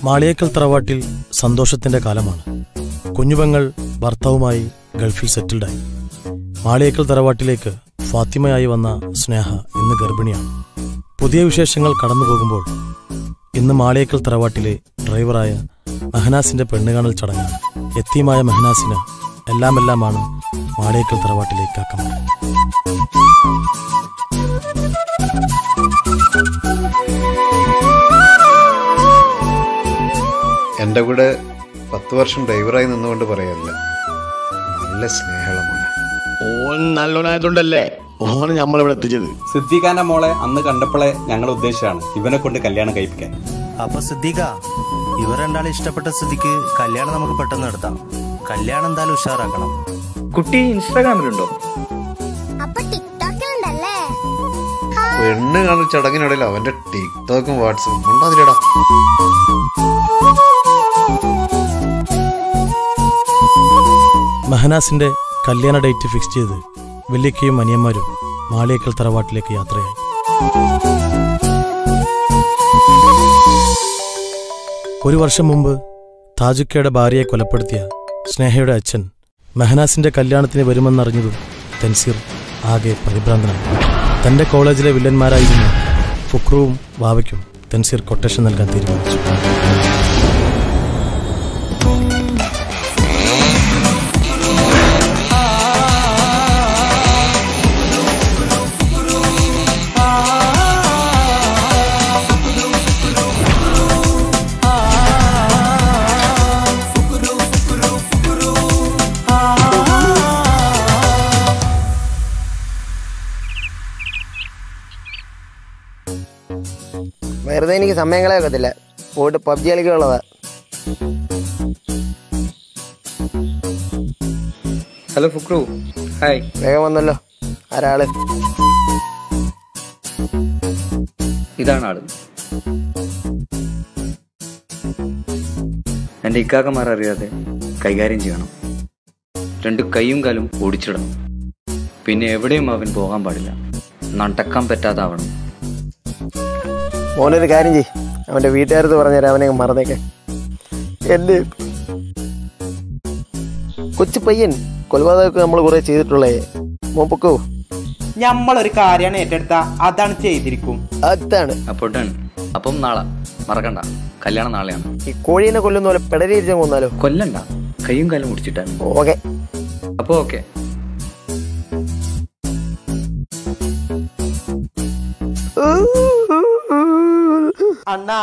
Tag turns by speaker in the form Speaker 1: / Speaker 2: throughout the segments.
Speaker 1: മാളിയേക്കൽ തറവാട്ടിൽ സന്തോഷത്തിന്റെ കാലമാണ് കുഞ്ഞുപെങ്ങൾ ഭർത്താവുമായി ഗൾഫിൽ സെറ്റിൽഡായി മാളിയേക്കൽ തറവാട്ടിലേക്ക് ഫാത്തിമയായി വന്ന സ്നേഹ ഇന്ന് ഗർഭിണിയാണ് പുതിയ വിശേഷങ്ങൾ കടന്നു പോകുമ്പോൾ ഇന്ന് മാളിയേക്കൽ തറവാട്ടിലെ ഡ്രൈവറായ മെഹനാസിന്റെ പെണ്ണുകാണൽ ചടങ്ങാണ് എത്തിയുമായ മെഹനാസിന് എല്ലാമെല്ലാമാണ് മാളിയേക്കൽ തറവാട്ടിലേക്ക് ആക്കമാണ്
Speaker 2: എൻ്റെ കൂടെ പത്ത് വർഷം ഡ്രൈവറായി നിന്നുകൊണ്ട് പറയല്ല നല്ല സ്നേഹളമാണ്
Speaker 3: ഓൻ നല്ലോനായതുകൊണ്ടല്ലേ ഓന് നമ്മളിവിടെ എത്തിച്ചത്
Speaker 4: സിദ്ദീഖാന്റെ മോളെ അന്ന് കണ്ടപ്പോഴേ ഞങ്ങൾ ഉദ്ദേശിച്ചാണ് ഇവനെ കൊണ്ട് കല്യാണം കഴിപ്പിക്കാൻ
Speaker 5: അപ്പൊ സിദ്ദീഖ ഇവർ രണ്ടാളെ ഇഷ്ടപ്പെട്ട സ്ഥിതിക്ക് കല്യാണം നമുക്ക് പെട്ടെന്ന് നടത്താം കല്യാണം എന്തായാലും ഉഷാറാക്കണം
Speaker 6: കുട്ടി ഇൻസ്റ്റാഗ്രാമിലുണ്ടോ
Speaker 7: അപ്പൊ ടിക്ടോക്കിലുണ്ടല്ലേ
Speaker 2: പെണ്ണ് കാണൽ ചടങ്ങിനിടയിൽ അവന്റെ ടിക്ടോക്കും വാട്സപ്പും ഉണ്ടാതില്ലടാ
Speaker 1: മെഹനാസിന്റെ കല്യാണ ഡേറ്റ് ഫിക്സ് ചെയ്ത് വല്യക്കയും അനിയന്മാരും മാളിയേക്കൽ തറവാട്ടിലേക്ക് യാത്രയായി ഒരു വർഷം മുമ്പ് താജുക്കയുടെ ഭാര്യയെ കൊലപ്പെടുത്തിയ സ്നേഹയുടെ അച്ഛൻ മെഹനാസിന്റെ കല്യാണത്തിന് വരുമെന്നറിഞ്ഞതും തൻസീർ ആകെ പരിഭ്രാന്തനായി തന്റെ കോളേജിലെ വില്ലന്മാരായിരുന്ന ഫുക്രുവും വാവയ്ക്കും തൻസീർ കൊട്ടേഷൻ നൽകാൻ തീരുമാനിച്ചു
Speaker 8: വെറുതെ എനിക്ക് സമയം കളയൊക്കത്തില്ല പോയിട്ട് പബ്ജി കളിക്കുള്ളതാ
Speaker 6: ഹലോ ഫുക്രു ഹായ്
Speaker 8: വേഗം വന്നല്ലോ ആരാള്
Speaker 6: ഇതാണ് ആള് എന്റെ ഇക്കാക്കമാർ അറിയാതെ കൈകാര്യം ചെയ്യണം രണ്ട് കൈയും കാലും ഓടിച്ചിടണം പിന്നെ എവിടെയും അവൻ പോകാൻ പാടില്ല നടക്കാൻ പറ്റാതാവണം
Speaker 8: മോനൊരു കാര്യം ചെയ് അവന്റെ വീട്ടുകാരത്ത് പറഞ്ഞുതരാം അവനെ അങ്ങ് മറന്നേക്കെ എന്റെ കൊച്ചു പയ്യൻ കൊലപാതകമൊക്കെ നമ്മൾ കുറെ ചെയ്തിട്ടുള്ളേ മോൻ പൊക്കോ
Speaker 9: ഞമ്മളൊരു കാര്യമാണ് ഏറ്റെടുത്ത അതാണ് ചെയ്തിരിക്കും
Speaker 8: അതാണ്
Speaker 6: അപ്പോട്ടാണ് അപ്പം നാളെ മറക്കണ്ട കല്യാണം നാളെയാണ്
Speaker 8: ഈ കോഴീനെ കൊല്ലുന്ന പോലെ പെടരിയിരിച്ചാൽ കൊന്നാലോ
Speaker 6: കൊല്ലണ്ട കൈയും കാലും മുടിച്ചിട്ടാണ്
Speaker 8: ഓക്കെ
Speaker 6: അപ്പോ ഓക്കെ
Speaker 9: അണ്ണാ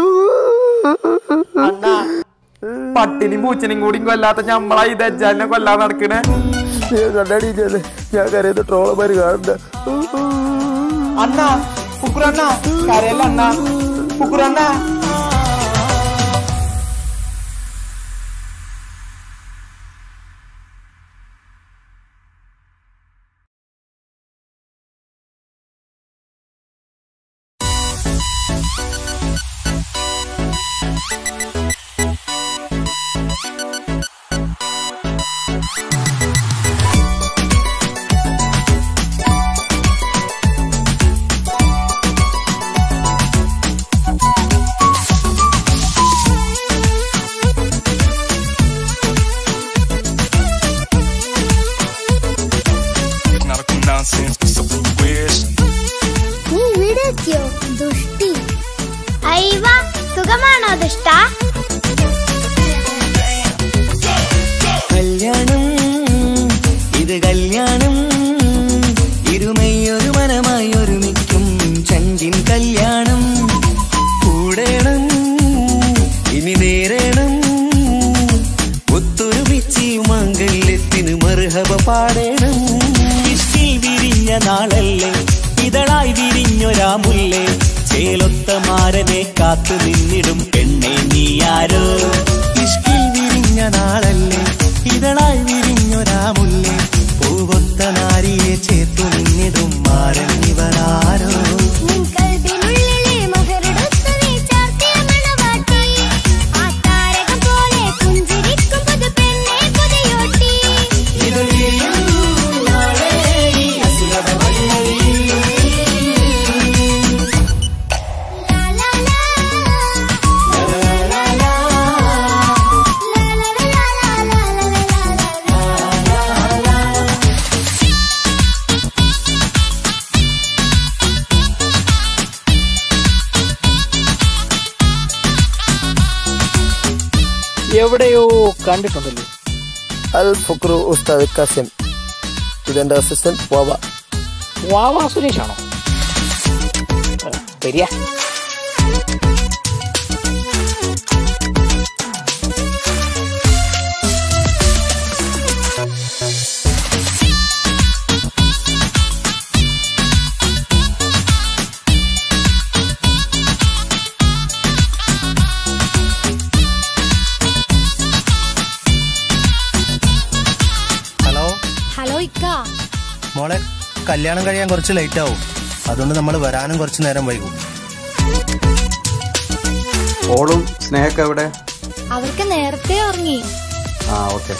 Speaker 9: അണ്ണാ പട്ടിനും പൂച്ചനും കൂടി കൊല്ലാത്ത ഞമ്മളാ ഈ ദജ്ജാലിനെ കൊല്ലാൻ നടക്കണേ
Speaker 8: കണ്ണാടി ഞാൻ കരയുന്ന ട്രോളന്മാര് കാണണ്ട
Speaker 9: അണ്ണാ ഫുക്കുറണ്ണ കരയല്ല അണ്ണാ ഫുക്കുറണ്ണ
Speaker 7: നീ ഇവിടെ എത്തിയോ ദുഷ്ടി അയ്വ സുഖമാണോ ദുഷ്ട
Speaker 10: കല്യാണം ഇത് കല്യാണം ഇരുമയൊരു മനമായി ഒരുമിക്കും ചങ്കിൻ കല്യാണം കൂടേണം ഇനി നേരേണം ഒത്തൊരുമിച്ച് മംഗല്യത്തിന് മർഹബ പാടേണം ഇഷ്ടിൽ വിരിഞ്ഞ നാളല്ലേ ഇതളായി വിരിഞ്ഞൊരാ മുല്ലേ ചേലൊത്ത മാരനെ കാത്തു നിന്നിടും പെണ്ണെ നീയാരോ ഇഷ്ടിൽ വിരിഞ്ഞ നാളല്ലേ ഇതളായി വിരിഞ്ഞൊരാ മുല്ലേ പൂവൊത്ത നാരിയെ ചേർത്തു നിന്നിടും മാരൻ ഇവരാരോ
Speaker 7: നിൻ കൽബിനുള്ളിലെ മഹരെടുത്ത് നീ ചാർത്തിയ മണവാട്ടി ആ താരകം പോലെ പുഞ്ചിരിക്കും പുതു പെണ്ണെ പുതിയോട്ടി
Speaker 10: ഇത് വിരിയും നാളെ ഈ അസുരത വഴിയിൽ.
Speaker 7: ലാ ലാ ലാ.
Speaker 10: ലാ ലാ ലാ
Speaker 11: എവിടെയോ കണ്ടിട്ടുണ്ടല്ലോ
Speaker 8: അൽ ഫുക്രു ഉസ്താദ് കസിം ഇതെന്റെ അസിസ്റ്റന്റ് വാവ
Speaker 11: വാവാ സുരേഷാണോ വരിക
Speaker 5: ഹലോ
Speaker 7: ഹലോ ഇക്ക
Speaker 5: മോളെ കല്യാണം കഴിയാൻ കുറച്ച് ലേറ്റ് ആവും അതുകൊണ്ട് നമ്മൾ വരാനും കുറച്ച് നേരം വൈകും
Speaker 4: ഓളും സ്നേഹക്ക് എവിടെ
Speaker 7: അവർക്ക് നേരത്തെ ഉറങ്ങി
Speaker 4: ആ ഓക്കെ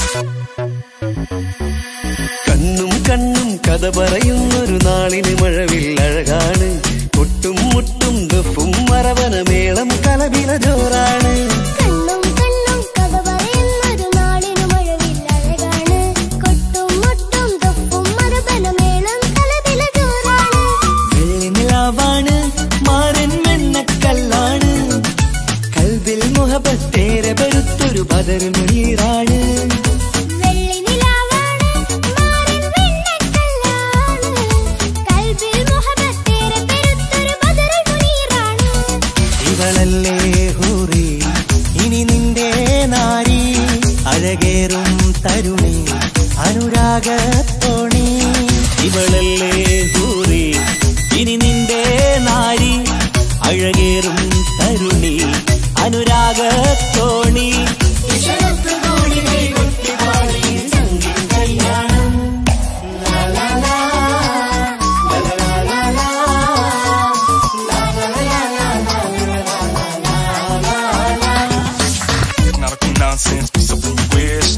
Speaker 10: കണ്ണും കണ്ണും കഥ പറയുന്നൊരു നാളിന് മഴവില്ലഴകാണ് കൊട്ടും മുട്ടും ദഫും മറവന മേളം കലവില ജോറാണ്
Speaker 7: കണ്ണും കണ്ണും കഥ പറയുന്നൊരു നാളിനു മഴവില്ലഴകാണ് കൊട്ടും മുട്ടും തൊപ്പും മരബലമേളം കലവില ജോറാണ്
Speaker 10: വെള്ളിനിലാവാണ് മാരൻ വെണ്ണക്കല്ലാണ് കൽവിൽ മുഹബത്തേരെ പെരുത്തൊരു ബദർ മുനീറാണ്
Speaker 7: വെള്ളി നിലാവാണ് മാറിൻ വെണ്ണക്കല്ലാണ് കൽബിൽ മുഹബത്തേറെ പെരുത്തൊരു ബദറുൽ മുനീറാണ്
Speaker 10: ഇവളല്ലേ ഹൂറി ഇനി നിന്റെ നാരി അഴകേറും തരുണി അനുരാഗത്തോണി ഇവളല്ലേ ഹൂറി ഇനി നിന്റെ നാരി അഴകേറും തരുണി അനുരാഗത്തോണി കല്യാണം
Speaker 12: Nautical nonsense, be something you wish.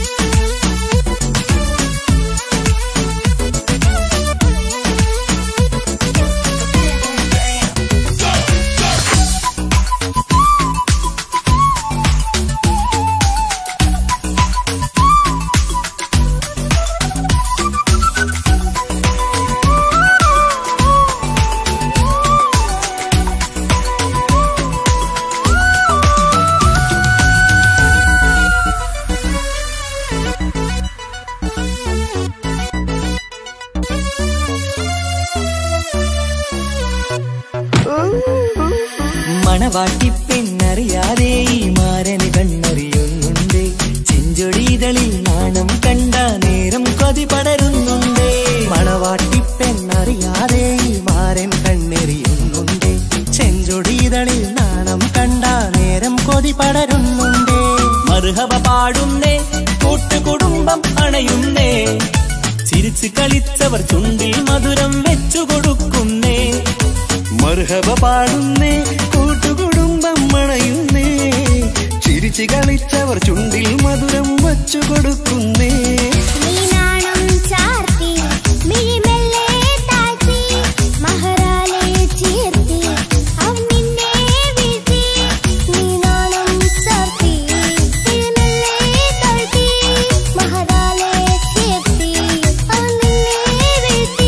Speaker 10: മണവാട്ടി പെണ്ണറിയാതെ ഈ മാരന് കണ്ണറിയുന്നുണ്ട് ചെഞ്ചൊടിതളിൽ നാണം കണ്ട നേരം കൊതി പടരുന്നുണ്ട് മണവാട്ടി പെണ്ണറിയാതെ ഈ മാരൻ കണ്ണെറിയുന്നുണ്ട് ചെഞ്ചൊടിതളിൽ നാണം കണ്ട നേരം കൊതി പടരുന്നുണ്ട് മറുഹബ പാടുന്നേ കൂട്ടുകുടുംബം അണയുന്നേ ചിരിച്ചു കളിച്ചവർ ചുണ്ടിൽ മധുരം വെച്ചു കൊടുക്കുന്നേ മർഹബ പാടുന്നേ കൂട്ടുകുടുംബം മണയുന്നേ ചിരിച്ചു കളിച്ചവർ ചുണ്ടിൽ മധുരം വച്ചു കൊടുക്കുന്നേ
Speaker 7: നീനാണം ചാർത്തി മിഴിമെല്ലെ താഴ്ത്തി മഹറാലെ ചേർത്തി അവൻ നിന്നെ വീഴ്ത്തി നീനാണം ചാർത്തി മിഴിമെല്ലെ താഴ്ത്തി മഹറാലെ ചേർത്തി അവൻ നിന്നെ വീഴ്ത്തി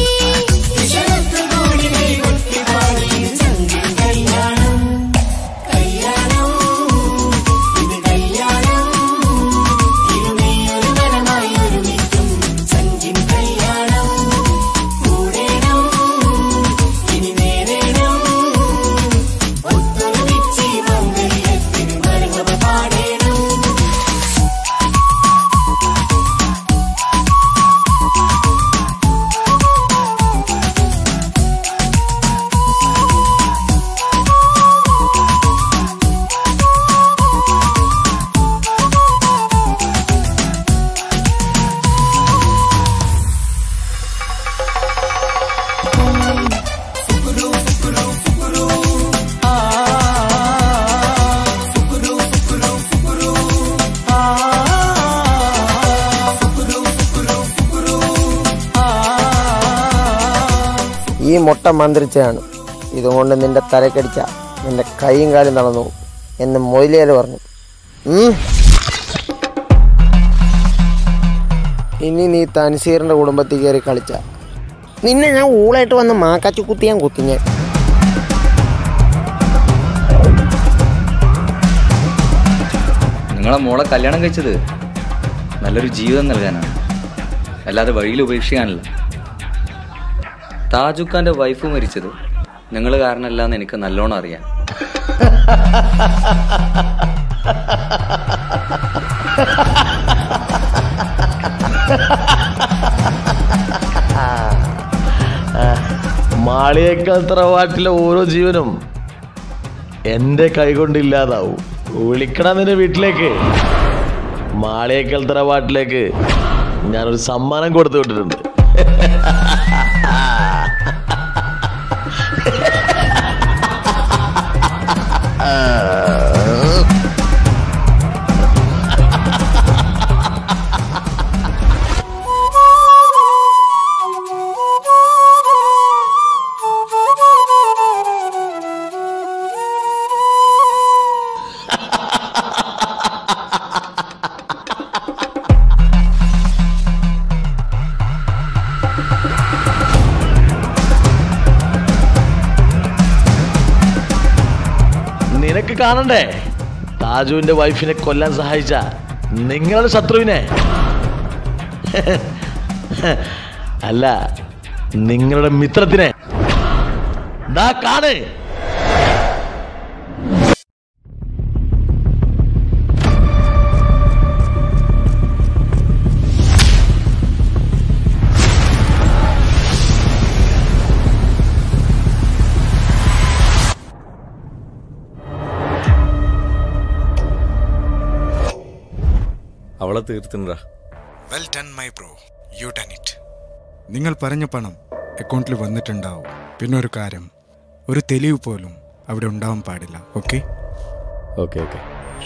Speaker 10: കല്യാണം കല്യാണം ഇത് കല്യാണം ഇരുമയൊരു വരമായി ഒരുമിക്കും സഞ്ചിൻ കല്യാണം കൂടേണം ഇനി നേരേണം ഒത്തൊരുമിച്ച് മംഗല്യത്തിന് മരങ്ങവ പാടേണം
Speaker 8: ഈ മുട്ട മന്ത്രിച്ചതാണ് ഇതുകൊണ്ട് നിന്റെ തലക്കടിച്ച നിന്റെ കൈയും കാലും നടന്നു പോകും എന്ന് മൊയിലേര് പറഞ്ഞു ഉം. ഇനി നീ തൻസീറിന്റെ കുടുംബത്തിൽ കയറി കളിച്ച നിന്നെ ഞാൻ ഊളായിട്ട് വന്ന് മാക്കാച്ചു കുത്തി ഞാൻ കുത്തി ഞാൻ
Speaker 6: നീ നിങ്ങളെ മോളെ കല്യാണം കഴിച്ചത് നല്ലൊരു ജീവിതം നൽകാനാണ് അല്ലാതെ വഴിയിൽ ഉപേക്ഷിക്കാനല്ല താജുഖാന്റെ വൈഫ് മരിച്ചത് നിങ്ങൾ കാരണമല്ല എന്ന് എനിക്ക് നല്ലോണം അറിയാം
Speaker 3: മാളിയേക്കാൾ തറവാട്ടിലെ ഓരോ ജീവനും എന്റെ കൈകൊണ്ട് ഇല്ലാതാവും വിളിക്കണം നിന്റെ വീട്ടിലേക്ക് മാളിയേക്കൽ തറവാട്ടിലേക്ക് ഞാനൊരു സമ്മാനം കൊടുത്തു വിട്ടിട്ടുണ്ട് നിനക്ക് കാണണ്ടേ താജുവിന്റെ വൈഫിനെ കൊല്ലാൻ സഹായിച്ച നിങ്ങളുടെ ശത്രുവിനെ അല്ല നിങ്ങളുടെ മിത്രത്തിനെ ദാ കാണ്
Speaker 13: അവളെ തീർത്തിണ്ടാ
Speaker 12: well done my bro you done it നിങ്ങൾ പറഞ്ഞ പണം അക്കൗണ്ടിൽ വന്നിട്ടുണ്ടാവും പിന്നെ ഒരു കാര്യം ഒരു തെളിവ് പോലും അവിടെ ഉണ്ടാവാൻ പാടില്ല ഓക്കെ
Speaker 13: ഓക്കെ ഓക്കെ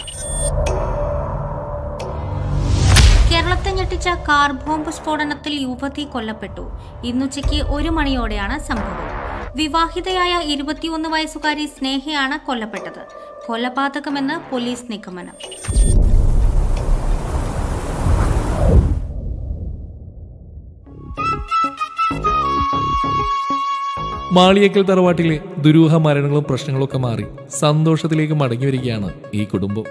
Speaker 14: കേരളത്തെ ഞെട്ടിച്ച കാർ ബോംബ് സ്ഫോടനത്തിൽ യുവതി കൊല്ലപ്പെട്ടു ഇന്നുച്ചയ്ക്ക് ഒരു മണിയോടെയാണ് സംഭവം വിവാഹിതയായ ഇരുപത്തിയൊന്ന് വയസ്സുകാരി സ്നേഹയാണ് കൊല്ലപ്പെട്ടത് കൊലപാതകമെന്ന് പോലീസ് നിഗമനം
Speaker 15: മാളിയേക്കൽ തറവാട്ടിലെ ദുരൂഹ മരണങ്ങളും പ്രശ്നങ്ങളും ഒക്കെ മാറി സന്തോഷത്തിലേക്ക് മടങ്ങി വരികയാണ് ഈ കുടുംബം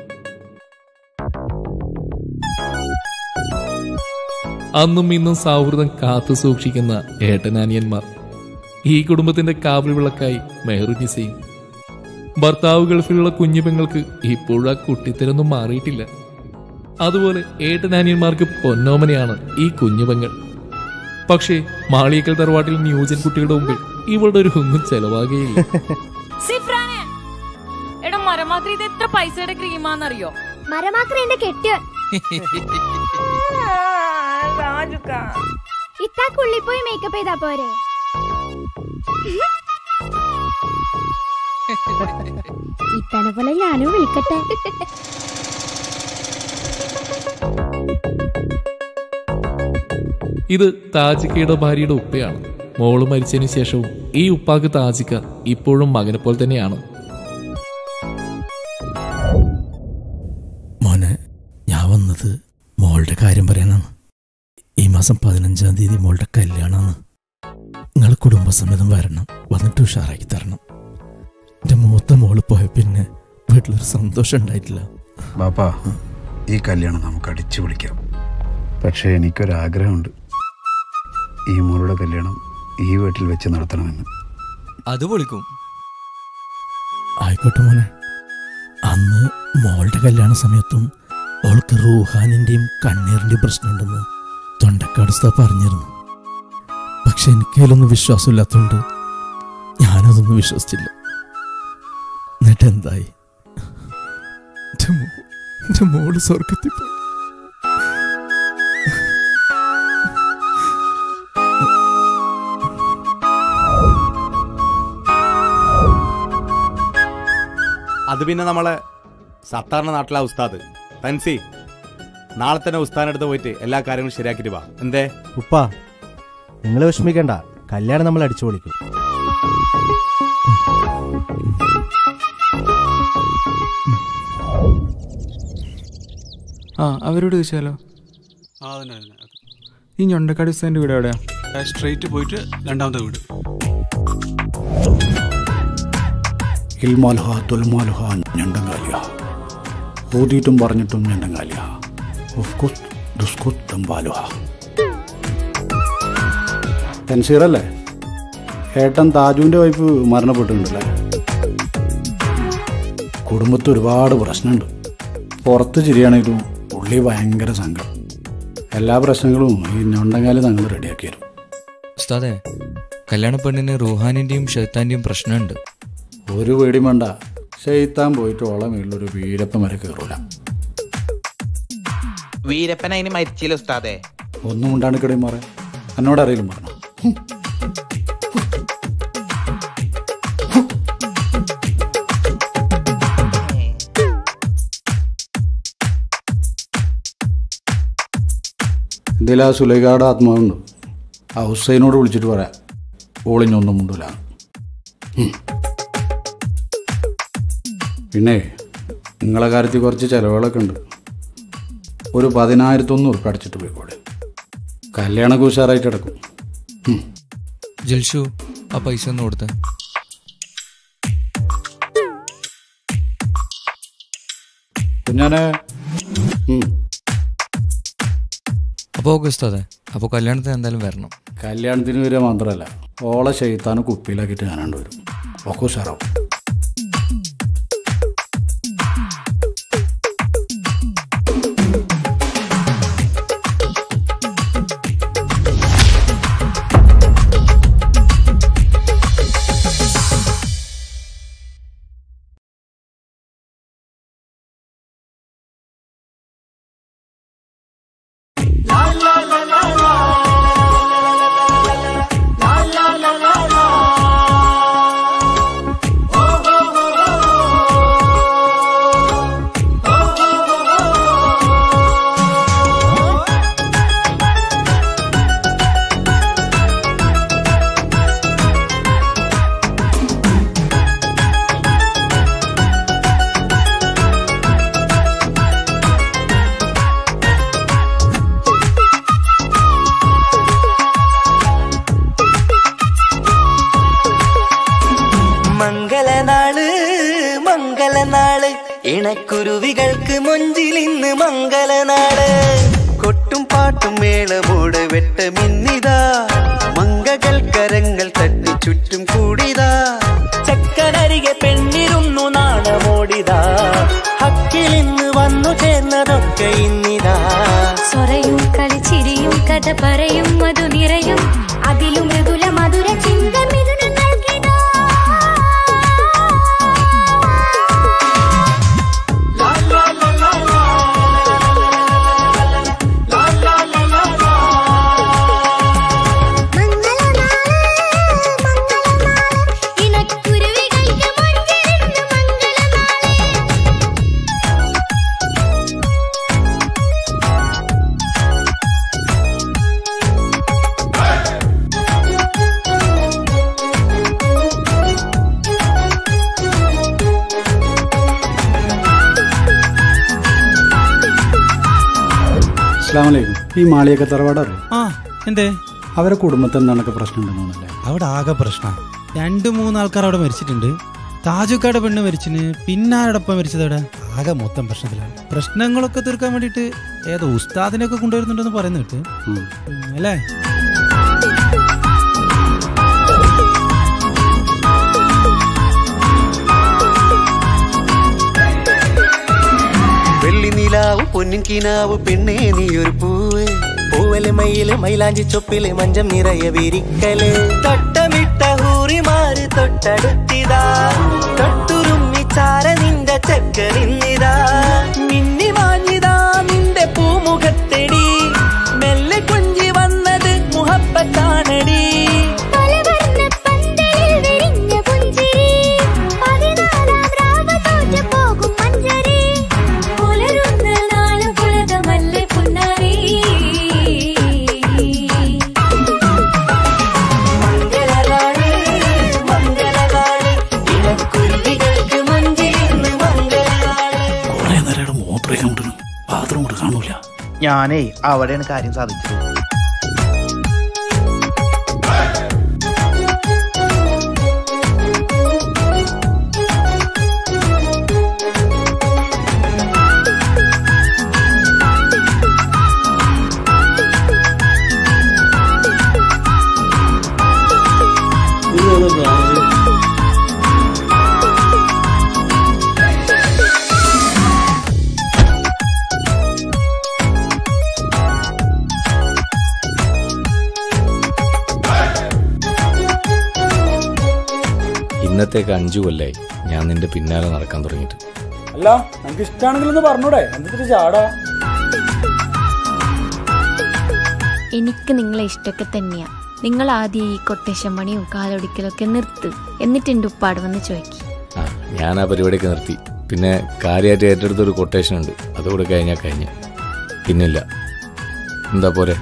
Speaker 15: അന്നും ഇന്നും സൗഹൃദം കാത്തു സൂക്ഷിക്കുന്ന ഏട്ടനാനിയന്മാർ ഈ കുടുംബത്തിന്റെ കാവൽ വിളക്കായി മെഹറുനിസയും ഭർത്താവ് ഗൾഫിലുള്ള കുഞ്ഞു പെങ്ങൾക്ക് ഇപ്പോഴും ആ കുട്ടിത്തരൊന്നും മാറിയിട്ടില്ല അതുപോലെ ഏട്ടനാനിയന്മാർക്ക് പൊന്നോമനയാണ് ഈ കുഞ്ഞുപെങ്ങൾ പക്ഷേ മാളിയേക്കൽ തറവാട്ടിൽ ന്യൂജൻ കുട്ടികളുടെ മുമ്പിൽ ഇവളുടെ ഒരു ഒന്നും ചെലവാകുകയില്ല
Speaker 16: സിഫ്രാനെ എടാ മരമാക്രി ഇത് എത്ര പൈസയുടെ ക്രീമാന്നറിയോ
Speaker 7: മരമാക്ര എന്റെ കെട്ട് ഇത്താക്കുള്ളിൽ പോയി മേക്കപ്പ് ചെയ്താ പോരെ ഇത്തനെ പോലെ ഞാനും വിളിക്കട്ടെ
Speaker 15: ഇത് താജിക്കയുടെ ഭാര്യയുടെ ഉപ്പയാണ് മോള് മരിച്ചതിന് ശേഷവും ഈ ഉപ്പാക്ക് താജിക്ക ഇപ്പോഴും മകനെ പോലെ തന്നെയാണ്
Speaker 1: മോനെ ഞാൻ വന്നത് മോളുടെ കാര്യം പറയാനാണ് ഈ മാസം പതിനഞ്ചാം തീയതി മോളുടെ കല്യാണമാണ് നിങ്ങൾ കുടുംബസമേതം വരണം വന്നിട്ട് ഉഷാറാക്കി തരണം എൻ്റെ മൂത്ത മോള് പോയ പിന്നെ വീട്ടിലൊരു സന്തോഷം ഉണ്ടായിട്ടില്ല
Speaker 2: ബാപ്പാ ഈ കല്യാണം നമുക്ക് അടിച്ചു പൊളിക്കാം പക്ഷേ എനിക്കൊരാഗ്രഹമുണ്ട് ഈ മോളുടെ കല്യാണം ഈ വീട്ടിൽ വെച്ച് നടത്തണമെന്ന്
Speaker 1: അത് പൊളിക്കും ആയിക്കോട്ടെ മോനെ അന്ന് മോളുടെ കല്യാണ സമയത്തും അവൾക്ക് റൂഹാനിന്റെയും കണ്ണീറിന്റെയും പ്രശ്നമുണ്ടെന്ന് തൊണ്ടക്കാട് ഉസ്താദ് പറഞ്ഞിരുന്നു പക്ഷെ എനിക്ക് അതിലൊന്നും വിശ്വാസമില്ലാത്തതുകൊണ്ട് ഞാനതൊന്നും വിശ്വസിച്ചില്ല എന്നിട്ട് എന്തായി എൻ്റെ മോ- എൻ്റെ മോള് സ്വർഗത്തിൽ പോയി
Speaker 4: അത് പിന്നെ നമ്മളെ സാധാരണ നാട്ടിലെ ഉസ്താദ് തൻസി നാളെ തന്നെ ഉസ്താദിനടുത്ത് പോയിട്ട് എല്ലാ കാര്യങ്ങളും ശരിയാക്കിയിട്ട് വാ എന്തേ
Speaker 17: ഉപ്പ നിങ്ങൾ വിഷമിക്കണ്ട കല്യാണം നമ്മൾ അടിച്ചു പൊളിക്കും
Speaker 9: ആ അവരോട് ചോദിച്ചാലോ ഈ ഞൊണ്ടക്കാട് ഉസ്താന്റെ വീട് എവിടെയാ
Speaker 12: സ്ട്രേറ്റ് പോയിട്ട് രണ്ടാമത്തെ വീട്
Speaker 18: ഇൽമാൽഹ തുൽമാൽഹ ഞണ്ടങ്കാലിയ
Speaker 2: ഊതിയിട്ടും പറഞ്ഞിട്ടും എൻ്റെ കാലിയ ഉസ്കുസ് ദുസ്കുസ് തമ്പാലുഹ തൻസീറല്ലേ ഏട്ടൻ താജുവിൻ്റെ വൈഫ് മരണപ്പെട്ടിട്ടുണ്ടല്ലേ കുടുംബത്തിൽ ഒരുപാട് പ്രശ്നമുണ്ട് പുറത്ത് ചിരിയാണെങ്കിലും ഉള്ളി ഭയങ്കര സങ്കടം എല്ലാ പ്രശ്നങ്ങളും ഈ ഞൊണ്ടങ്കാലം ഞങ്ങൾ റെഡിയാക്കി തരും
Speaker 18: ഉസ്താദെ കല്യാണ പെണ്ണിന് റൂഹാനിന്റെയും ഷെയ്ത്താന്റെയും പ്രശ്നമുണ്ട്
Speaker 2: ഒരു പേടിയും വേണ്ട ചെയ്ത്താൻ പോയിട്ട് ഓളം വീട്ടിലൊരു വീരപ്പം വരെ കയറൂല
Speaker 9: വീരപ്പൻ അതിന് മരിച്ചില്ല ഉസ്താദേ
Speaker 2: ഒന്നും ഉണ്ടാണിക്കടയും മാറേ എന്നോട് അറിയില്ല പറഞ്ഞു ഇതിൽ ആ സുലൈഖയുടെ ആത്മാവുണ്ട് ആ ഹുസൈനോട് വിളിച്ചിട്ട് പറയാം ഓളിഞ്ഞൊന്നും മുണ്ടൂല ഉം. പിന്നെ നിങ്ങളെ കാര്യത്തിൽ കുറച്ച് ചിലവുകളൊക്കെ ഉണ്ട് ഒരു പതിനായിരത്തൊന്ന് ഉറുപ്പ് അടച്ചിട്ട് പോയിക്കോളെ കല്യാണമൊക്കെ ഉഷാറായിട്ട് കിടക്കും
Speaker 18: ജൽഷു ആ പൈസ ഒന്ന് കൊടുത്തേ
Speaker 2: കുഞ്ഞാനെ ഉം.
Speaker 18: അപ്പോൾ ഓക്കെ ഉസ്താദെ അപ്പോൾ കല്യാണത്തിന് എന്തായാലും വരണം
Speaker 2: കല്യാണത്തിന് വരിക മാത്രമല്ല ഓളെ ചെയ്ത്താനും കുപ്പിയിലാക്കിയിട്ട് ഞാനാണ്ട് വരും ഒക്കെ ഉഷാറാവും
Speaker 10: മംഗളനാള് മംഗളനാള് ഇണക്കുരുവികൾക്ക് മൊഞ്ചിൽ ഇന്ന് മംഗളനാള് കൊട്ടും പാട്ടും മേളമോട് വെട്ടമിന്നിതാ മംഗകൾ കരങ്ങൾ തട്ടി ചുറ്റും കൂടിതാ ചക്കനരികെ പെണ്ണിരുന്നു നാണമോടിതാ ഹക്കിൽ ഇന്ന് വന്നു ചേർന്നതൊക്കെ ഇന്നിതാ
Speaker 19: സ്വരയും കളിച്ചിരിയും കഥ പറയും മധു നിറയും അതിലും മൃദുല മധുര ചിന്ത മിഥുന നൽകിടാ ഇണക്കുരുവികൾക്ക് മൊഞ്ചിലിന്ന്
Speaker 2: അസ്ലാമലൈക്കും ഈ മാളിയൊക്കെ തറവാട് അറിയാം
Speaker 20: ആ എന്തേ
Speaker 2: അവരെ കുടുംബത്തിൽ എന്താണൊക്കെ പ്രശ്നം ഉണ്ടെന്നല്ലേ
Speaker 20: അവിടെ ആകെ പ്രശ്നം രണ്ട് മൂന്ന് ആൾക്കാർ അവിടെ മരിച്ചിട്ടുണ്ട് താജുക്കാടെ പെണ്ണ് മരിച്ചിന് പിന്നെ ആരോടൊപ്പം മരിച്ചത് അവിടെ ആകെ മൊത്തം പ്രശ്നത്തിലാണ് പ്രശ്നങ്ങളൊക്കെ തീർക്കാൻ വേണ്ടിയിട്ട് ഏതോ ഉസ്താദിനെയൊക്കെ കൊണ്ടുവരുന്നുണ്ടെന്ന് പറയുന്ന കേട്ട് ഉം, അല്ലേ
Speaker 10: വെള്ളി നിലാവ് പൊന്നിൻ കിനാവ് പെണ്ണേ നീയൊരു പൂവ് പൂവല് മയില് മൈലാഞ്ചി ചൊപ്പില് മഞ്ചം നിറയെ വിരിക്കല് തട്ടമിട്ട ഹൂറിമാര് തൊട്ടടുത്തിതാ തൊട്ടുരുമ്മി ചാര നിന്റെ ചക്കനിന്നിതാ മിന്നി മാഞ്ഞിതാ നിന്റെ പൂമുഖത്തെടി മെല്ലെ കുഞ്ചി വന്നത് മുഹപ്പത്താണടി
Speaker 19: പലവർണ്ണ പന്തലിൽ വിരിഞ്ഞ പുഞ്ചിരി പതിനാലാം രാവ് തോറ്റു പോകും മഞ്ചരി പുലരുന്ന നാള് പുലകമല്ലേ പുന്നാരി
Speaker 10: മംഗളനാള് മംഗളനാള് ഇണക്കുരുവികൾക്ക് മഞ്ചിലിന്ന് മംഗളനാള്
Speaker 2: കുറെ നേരം മൂത്രയ്ക്കാൻ മുട്ടുന്നു ബാത്റൂം കൂടെ കാണൂല
Speaker 9: ഞാനേ അവിടെയാണ് കാര്യം സാധിച്ചത്
Speaker 13: ഇന്നലത്തേക്ക് അഞ്ചു കൊല്ലായി ഞാൻ നിന്റെ പിന്നാലെ നടക്കാൻ തുടങ്ങിയിട്ട്
Speaker 21: അല്ല നമുക്ക് ഇഷ്ടമാണെങ്കിലൊന്ന് പറഞ്ഞൂടെ എന്തിട്ട് ചാടാ
Speaker 22: എനിക്ക് നിങ്ങളെ ഇഷ്ടമൊക്കെ തന്നെയാ നിങ്ങൾ ആദ്യം ഈ കൊട്ടേഷൻ പണിയും കാലൊടിക്കലൊക്കെ നിർത്ത് എന്നിട്ട് എൻ്റെ ഉപ്പാട് വന്ന് ചോദിക്കും
Speaker 13: ആ ഞാൻ ആ പരിപാടിയൊക്കെ നിർത്തി പിന്നെ കാര്യമായിട്ട് ഏറ്റെടുത്തൊരു കൊട്ടേഷൻ ഉണ്ട് അതുകൂടെ കഴിഞ്ഞാൽ കഴിഞ്ഞ് പിന്നില്ല എന്താ പോരെ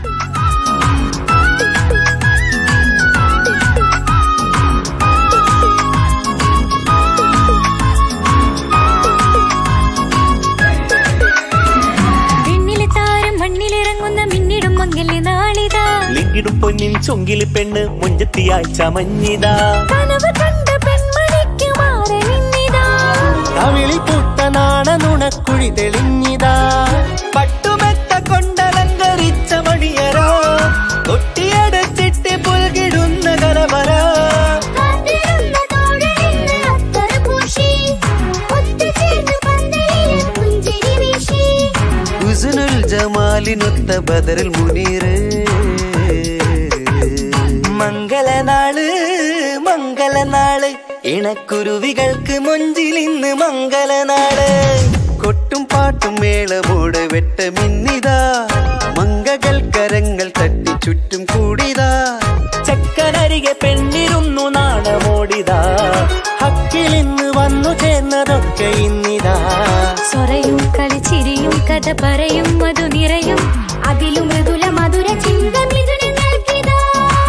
Speaker 19: വിണ്ണിലെ താരം മണ്ണിലിറങ്ങുന്ന മിന്നിടും മങ്ങലെ നാളിതാ
Speaker 10: ലിങ്കിടും പൊന്നിൻ ചൊങ്കില് പെണ്ണ് മുഞ്ചത്തിയായി ചമഞ്ഞിതാ
Speaker 19: കനവ് കണ്ട പെൺമണിക്ക് മാറി നിന്നിതാ
Speaker 10: കവിളിൽ പൂത്ത നാണ നുണക്കുഴി തെളിഞ്ഞിതാ പട്ടുമെത്ത കൊണ്ടലങ്കരിച്ച മണിയറ കൊട്ടിയടച്ചിട്ട് പുൽകിടുന്ന കലവറ
Speaker 19: കാത്തിരുന്ന തോഴലിന്ന് അത്തറ പൂശി ഒത്തുചേർന്ന് പന്തലിൽ പുഞ്ചിരി വീശി
Speaker 10: ഹുസ്നുൽ ജമാലിനൊത്ത ബദറിൽ മുനീറ് മംഗളനാള് മംഗളനാള് ഇണക്കുരുവികൾക്ക് മൊഞ്ചിലിന്ന് മംഗളനാള് കൊട്ടും പാട്ടും മേളമോട് വെട്ടമിന്നിതാ മംഗകൾ കരങ്ങൾ തട്ടി ചുറ്റും കൂടിതാ ചക്കനരികെ പെണ്ണിരുന്നു നാണമോടിതാ ഹക്കിലിന്ന് വന്നു ചേർന്നതൊക്കെ ഇന്നിതാ
Speaker 19: സ്വറയും കളിച്ചിരിയും കഥ പറയും മധു നിറയും അതിലും മൃദുല മധുര ചിന്ത മിഥുനങ്ങൾക്കിതാ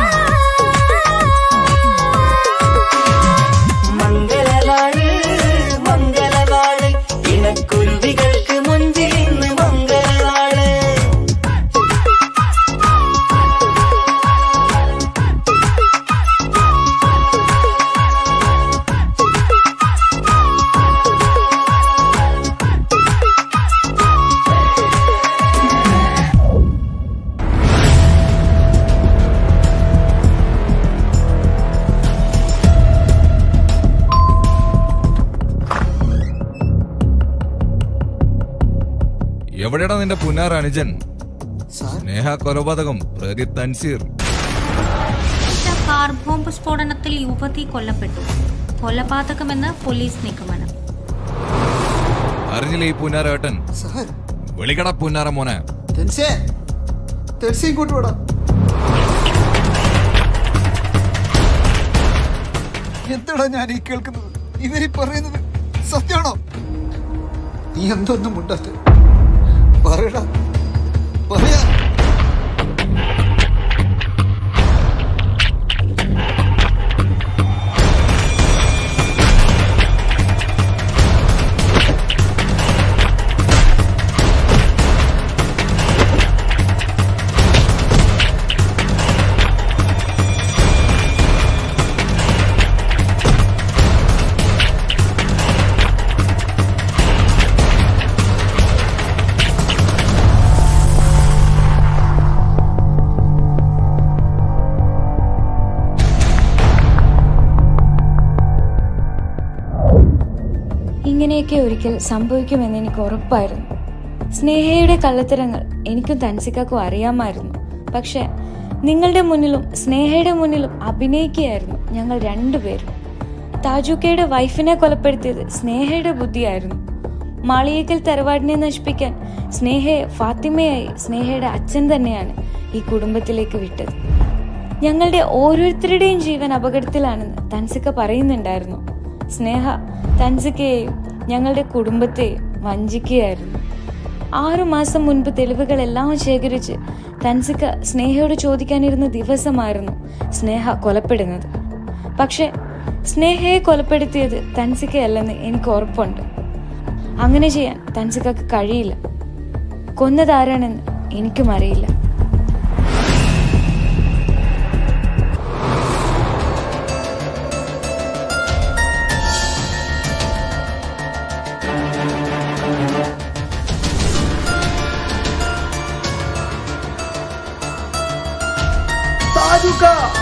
Speaker 10: മംഗളനാള് മംഗളനാള് ഇണക്കുരുവികൾക്ക് മുഞ്ചിൽ ഇന്ന് മംഗളനാള്
Speaker 18: എവിടെയാടാ നിന്റെ പുന്നാർ അനുജൻ സ്നേഹ കൊലപാതകം പ്രതി തൻസീർ
Speaker 14: ഒറ്റ കാർ ബോംബ് സ്ഫോടനത്തിൽ യുവതി കൊല്ലപ്പെട്ടു കൊലപാതകമെന്ന് പോലീസ് നിഗമനം
Speaker 18: അറിഞ്ഞില്ലേ ഈ പുന്നാരേട്ടൻ വിളിക്കട പുന്നാര മോനെ
Speaker 2: ഇങ്ങോട്ട് വിടാം എന്താടാ ഞാൻ ഈ കേൾക്കുന്നത് ഇവരീ പറയുന്നത് സത്യമാണോ നീ എന്തൊന്നും മുണ്ടാത്ത പറയടാ പറയാ
Speaker 23: ഇങ്ങനെയൊക്കെ ഒരിക്കൽ സംഭവിക്കുമെന്ന് എനിക്ക് ഉറപ്പായിരുന്നു സ്നേഹയുടെ കള്ളത്തരങ്ങൾ എനിക്കും തൻസിക്കാക്കും അറിയാമായിരുന്നു പക്ഷെ നിങ്ങളുടെ മുന്നിലും സ്നേഹയുടെ മുന്നിലും അഭിനയിക്കുകയായിരുന്നു ഞങ്ങൾ രണ്ടുപേരും താജുക്കയുടെ വൈഫിനെ കൊലപ്പെടുത്തിയത് സ്നേഹയുടെ ബുദ്ധിയായിരുന്നു മാളിയേക്കൽ തറവാടിനെ നശിപ്പിക്കാൻ സ്നേഹയെ ഫാത്തിമയായി സ്നേഹയുടെ അച്ഛൻ തന്നെയാണ് ഈ കുടുംബത്തിലേക്ക് വിട്ടത് ഞങ്ങളുടെ ഓരോരുത്തരുടെയും ജീവൻ അപകടത്തിലാണെന്ന് തൻസിക്ക പറയുന്നുണ്ടായിരുന്നു സ്നേഹ തൻസിക്കയെയും ഞങ്ങളുടെ കുടുംബത്തെയും വഞ്ചിക്കുകയായിരുന്നു ആറു മാസം മുൻപ് തെളിവുകളെല്ലാം ശേഖരിച്ച് തൻസിക്ക സ്നേഹയോട് ചോദിക്കാനിരുന്ന ദിവസമായിരുന്നു സ്നേഹ കൊലപ്പെടുന്നത് പക്ഷെ സ്നേഹയെ കൊലപ്പെടുത്തിയത് തൻസിക്കയല്ലെന്ന് എനിക്ക് ഉറപ്പുണ്ട് അങ്ങനെ ചെയ്യാൻ തൻസിക്കക്ക് കഴിയില്ല കൊന്നതാരാണെന്ന് എനിക്കും അറിയില്ല
Speaker 21: താജുക്ക